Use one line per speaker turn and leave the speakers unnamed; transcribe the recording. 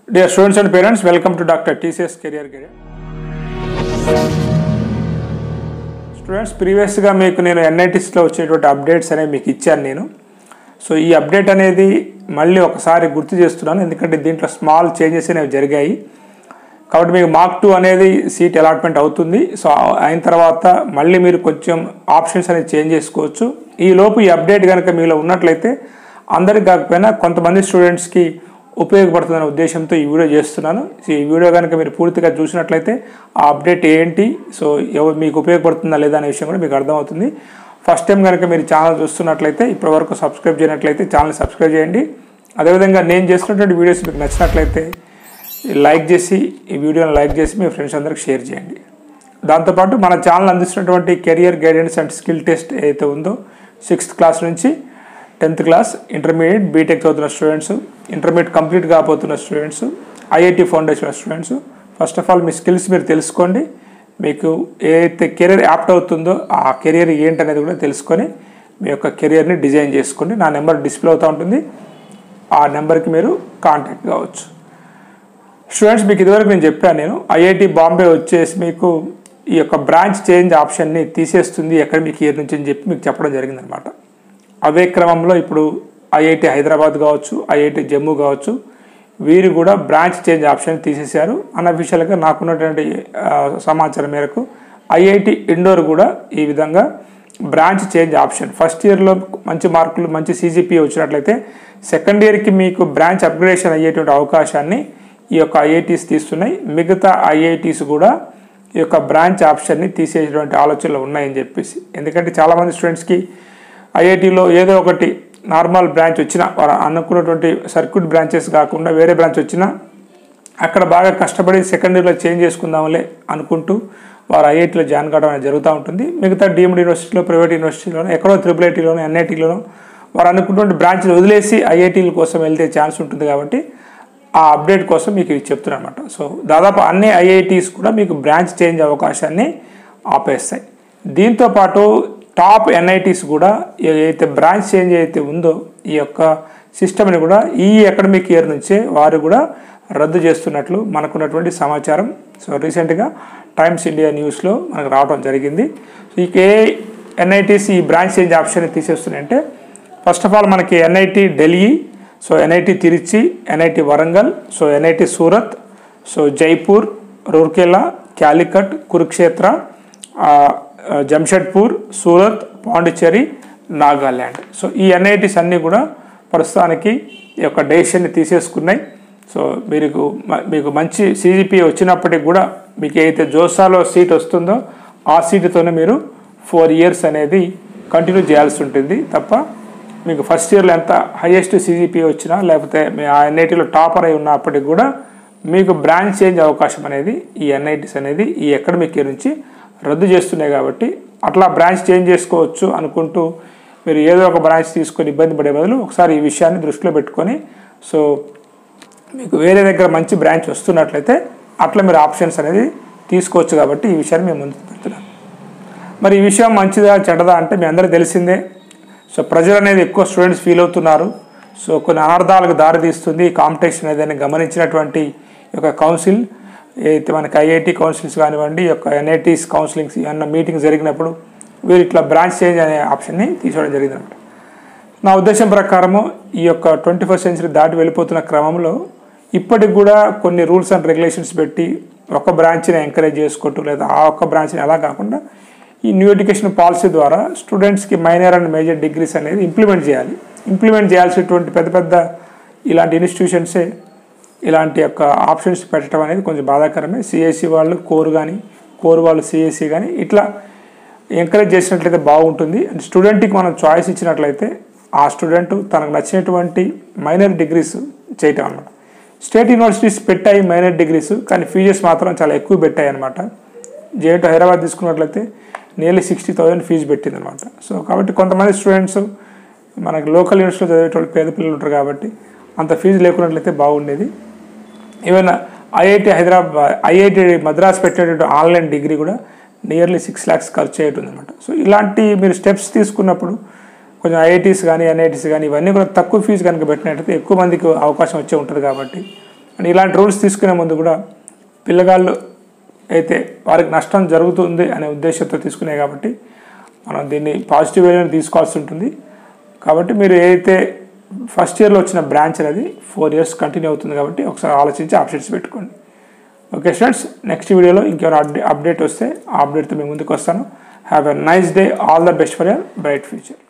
Dear students and parents, welcome to Dr. TCS Career Career. Students ప్రీవియస్గా మీకు నేను ఎన్ఐటీస్లో వచ్చేటువంటి అప్డేట్స్ అనేవి మీకు ఇచ్చాను నేను సో ఈ అప్డేట్ అనేది మళ్ళీ ఒకసారి గుర్తు చేస్తున్నాను ఎందుకంటే దీంట్లో స్మాల్ చేంజెస్ అనేవి జరిగాయి కాబట్టి మీకు మార్క్ టూ అనేది సీట్ అలాట్మెంట్ అవుతుంది సో అయిన తర్వాత మళ్ళీ మీరు కొంచెం ఆప్షన్స్ అనేది చేంజ్ చేసుకోవచ్చు ఈ లోపు ఈ అప్డేట్ కనుక మీలో ఉన్నట్లయితే అందరికి కాకపోయినా కొంతమంది స్టూడెంట్స్కి ఉపయోగపడుతుందనే ఉద్దేశంతో ఈ వీడియో చేస్తున్నాను సో ఈ వీడియో కనుక మీరు పూర్తిగా చూసినట్లయితే ఆ అప్డేట్ ఏంటి సో ఎవరు మీకు ఉపయోగపడుతుందా లేదా అనే విషయం కూడా మీకు అర్థమవుతుంది ఫస్ట్ టైం కనుక మీరు ఛానల్ చూస్తున్నట్లయితే ఇప్పటివరకు సబ్స్క్రైబ్ చేయనట్లయితే ఛానల్ సబ్స్క్రైబ్ చేయండి అదేవిధంగా నేను చేస్తున్నటువంటి వీడియోస్ మీకు నచ్చినట్లయితే లైక్ చేసి ఈ వీడియోని లైక్ చేసి మీ ఫ్రెండ్స్ అందరికి షేర్ చేయండి దాంతోపాటు మన ఛానల్ అందిస్తున్నటువంటి career guidance and skill test ఏదైతే ఉందో సిక్స్త్ క్లాస్ నుంచి టెన్త్ క్లాస్ ఇంటర్మీడియట్ బీటెక్ చదువుతున్న స్టూడెంట్స్ ఇంటర్మీడియట్ కంప్లీట్ కాబోతున్న students IIT foundation students first of all మీ స్కిల్స్ మీరు తెలుసుకోండి మీకు ఏదైతే కెరీర్ యాప్ట్ అవుతుందో ఆ కెరియర్ ఏంటనేది కూడా తెలుసుకొని మీ యొక్క కెరియర్ని డిజైన్ చేసుకోండి నా నెంబర్ డిస్ప్లే అవుతూ ఉంటుంది ఆ నెంబర్కి మీరు కాంటాక్ట్ కావచ్చు స్టూడెంట్స్ మీకు ఇదివరకు నేను చెప్పాను నేను ఐఐటి బాంబే వచ్చేసి మీకు ఈ యొక్క బ్రాంచ్ చేంజ్ ఆప్షన్ని తీసేస్తుంది అకాడమిక్ ఇయర్ నుంచి అని చెప్పి మీకు చెప్పడం జరిగిందనమాట అదే క్రమంలో ఇప్పుడు ఐఐటి హైదరాబాద్ కావచ్చు ఐఐటి జమ్మూ కావచ్చు వీరు కూడా బ్రాంచ్ చేంజ్ ఆప్షన్ తీసేశారు అన్అఫీషియల్గా నాకున్నటువంటి ఆ, సమాచారం మేరకు ఐఐటి ఇండోర్ కూడా ఈ విధంగా బ్రాంచ్ చేంజ్ ఆప్షన్ ఫస్ట్ ఇయర్లో మంచి మార్కులు మంచి సీజీపీ వచ్చినట్లయితే సెకండ్ ఇయర్కి మీకు బ్రాంచ్ అప్గ్రేడేషన్ అయ్యేటువంటి అవకాశాన్ని ఈ యొక్క ఐఐటీస్ తీస్తున్నాయి మిగతా ఐఐటీస్ కూడా ఈ యొక్క బ్రాంచ్ ఆప్షన్ని తీసేటువంటి ఆలోచనలు ఉన్నాయని చెప్పేసి ఎందుకంటే చాలామంది స్టూడెంట్స్కి ఐఐటీలో ఏదో ఒకటి నార్మల్ బ్రాంచ్ వచ్చినా వారు అనుకున్నటువంటి సర్క్యూట్ బ్రాంచెస్ కాకుండా వేరే బ్రాంచ్ వచ్చినా అక్కడ బాగా కష్టపడి సెకండ్ ఇయర్లో చేంజ్ చేసుకుందాంలే అనుకుంటూ వారు ఐఐటీలో జాయిన్ కావడం అనేది జరుగుతూ ఉంటుంది మిగతా డీమ్డ్ యూనివర్సిటీలో ప్రైవేట్ యూనివర్సిటీలోనో ఎక్కడో త్రిపుల్ ఐటీలోనో ఎన్ఐటీలోనో వారు అనుకున్నటువంటి బ్రాంచ్లు వదిలేసి ఐఐటీల కోసం వెళ్తే ఛాన్స్ ఉంటుంది కాబట్టి ఆ అప్డేట్ కోసం మీకు ఇది చెప్తున్నాను అనమాట సో దాదాపు అన్ని ఐఐటీస్ కూడా మీకు బ్రాంచ్ చేంజ్ అవకాశాన్ని ఆపేస్తాయి దీంతో పాటు టాప్ ఎన్ఐటీస్ కూడా ఏదైతే బ్రాంచ్ చేంజ్ అయితే ఉందో ఈ యొక్క సిస్టమ్ని కూడా ఈ అకాడమిక్ ఇయర్ నుంచే వారు కూడా రద్దు చేస్తున్నట్లు మనకున్నటువంటి సమాచారం సో రీసెంట్గా టైమ్స్ ఇండియా న్యూస్లో మనకు రావడం జరిగింది సో ఇక ఏ ఎన్ఐటీస్ ఈ బ్రాంచ్ చేంజ్ ఆప్షన్ తీసేస్తున్నాయంటే ఫస్ట్ ఆఫ్ ఆల్ మనకి NIT Delhi so NIT Tiruchi NIT Warangal so NIT Surat so Jaipur Rourkela Calicut Kurukshetra ఆ, ఆ, జంషెడ్పూర్ సూరత్ పాండిచ్చేరి నాగాల్యాండ్ సో ఈ ఎన్ఐటీస్ అన్నీ కూడా ప్రస్తుతానికి ఈ యొక్క డెసిషన్ని తీసేసుకున్నాయి సో మీకు మ- మీకు మంచి సీజీపీ వచ్చినప్పటికి కూడా మీకు ఏదైతే జోసాలో సీట్ వస్తుందో ఆ సీటుతోనే మీరు ఫోర్ ఇయర్స్ అనేది కంటిన్యూ చేయాల్సి ఉంటుంది తప్ప మీకు ఫస్ట్ ఇయర్లో ఎంత హైయెస్ట్ సీజీపీ వచ్చినా లేకపోతే మీ ఆ ఎన్ఐటీలో టాపర్ అయి ఉన్నప్పటికి కూడా మీకు బ్రాంచ్ చేంజ్ అవకాశం అనేది ఈ ఎన్ఐటీస్ అనేది ఈ అకాడమిక్ ఇయర్ నుంచి రద్దు చేస్తున్నాయి కాబట్టి అట్లా బ్రాంచ్ చేంజ్ చేసుకోవచ్చు అనుకుంటూ మీరు ఏదో ఒక బ్రాంచ్ తీసుకొని ఇబ్బంది పడే బదులు ఒకసారి ఈ విషయాన్ని దృష్టిలో పెట్టుకొని సో మీకు వేరే దగ్గర మంచి బ్రాంచ్ వస్తున్నట్లయితే అట్లా మీరు ఆప్షన్స్ అనేది తీసుకోవచ్చు కాబట్టి ఈ విషయాన్ని మేము ముందుకు పెడుతున్నాను మరి ఈ విషయం మంచిదా చెడ్డదా అంటే మీ అందరికీ తెలిసిందే సో ప్రెజర్ అనేది ఎక్కువ స్టూడెంట్స్ ఫీల్ అవుతున్నారు సో కొన్ని అనర్థాలకు దారితీస్తుంది ఈ కాంపిటీషన్ అనేది గమనించినటువంటి ఈ యొక్క కౌన్సిల్ ఏదైతే మనకి ఐఐటి కౌన్సిల్స్ కానివ్వండి ఈ యొక్క ఎన్ఐటీస్ కౌన్సిలింగ్స్ ఏమన్నా మీటింగ్ జరిగినప్పుడు వీరు ఇట్లా బ్రాంచ్ చేంజ్ అనే ఆప్షన్ని తీసుకోవడం జరిగిందన్నమాట నా ఉద్దేశం ప్రకారము ఈ యొక్క ట్వంటీ ఫస్ట్ సెంచరీ దాటి వెళ్ళిపోతున్న క్రమంలో ఇప్పటికి కూడా కొన్ని రూల్స్ అండ్ రెగ్యులేషన్స్ పెట్టి ఒక బ్రాంచ్ని ఎంకరేజ్ చేసుకుంటూ లేదా ఆ ఒక్క బ్రాంచ్ని అలా కాకుండా ఈ న్యూ ఎడ్యుకేషన్ పాలసీ ద్వారా స్టూడెంట్స్కి మైనర్ అండ్ మేజర్ డిగ్రీస్ అనేది ఇంప్లిమెంట్ చేయాలి ఇంప్లిమెంట్ చేయాల్సినటువంటి పెద్ద పెద్ద ఇలాంటి ఇన్స్టిట్యూషన్సే ఇలాంటి యొక్క ఆప్షన్స్ పెట్టడం అనేది కొంచెం బాధాకరమే సిఎస్సి వాళ్ళు కోర్ కానీ కోర్ వాళ్ళు సిఎస్సి కానీ ఇట్లా ఎంకరేజ్ చేసినట్లయితే బాగుంటుంది అండ్ స్టూడెంట్కి మనం చాయిస్ ఇచ్చినట్లయితే ఆ స్టూడెంట్ తనకు నచ్చినటువంటి మైనర్ డిగ్రీస్ చేయటం అన్నమాట స్టేట్ యూనివర్సిటీస్ పెట్టాయి మైనర్ డిగ్రీస్ కానీ ఫీజెస్ మాత్రం చాలా ఎక్కువ పెట్టాయి అనమాట జేఎట్ హైదరాబాద్ తీసుకున్నట్లయితే నియర్లీ సిక్స్టీ థౌజండ్ ఫీజు పెట్టింది అనమాట సో కాబట్టి కొంతమంది స్టూడెంట్స్ మనకి లోకల్ యూనివర్సిటీలో చదివేటోళ్ళు పేద పిల్లలు ఉంటారు కాబట్టి అంత ఫీజు లేకున్నట్లయితే బాగుండేది even IIT Hyderabad IIT Madras పెట్టేటువంటి ఆన్లైన్ డిగ్రీ కూడా నియర్లీ సిక్స్ ల్యాక్స్ ఖర్చు అయ్యేటుంది అనమాట సో ఇలాంటి మీరు స్టెప్స్ తీసుకున్నప్పుడు కొంచెం ఐఐటీస్ కానీ ఎన్ఐటీస్ కానీ ఇవన్నీ కూడా తక్కువ ఫీజు కనుక పెట్టినట్టయితే ఎక్కువ మందికి అవకాశం వచ్చే ఉంటుంది కాబట్టి అండ్ ఇలాంటి రూల్స్ తీసుకునే ముందు కూడా పిల్లగాళ్ళు అయితే వారికి నష్టం జరుగుతుంది అనే ఉద్దేశంతో తీసుకునే కాబట్టి మనం దీన్ని పాజిటివ్ వేలోనే తీసుకోవాల్సి ఉంటుంది కాబట్టి మీరు ఏదైతే ఫస్ట్ ఇయర్లో వచ్చిన బ్రాంచ్ అనేది ఫోర్ ఇయర్స్ కంటిన్యూ అవుతుంది కాబట్టి ఒకసారి ఆలోచించి ఆప్షన్స్ పెట్టుకోండి ఓకే స్టూడెంట్స్ నెక్స్ట్ వీడియోలో ఇంకేమైనా అప్డే అప్డేట్ వస్తే ఆ అప్డేట్తో మేము ముందుకు వస్తాను have a nice day all the best for your bright future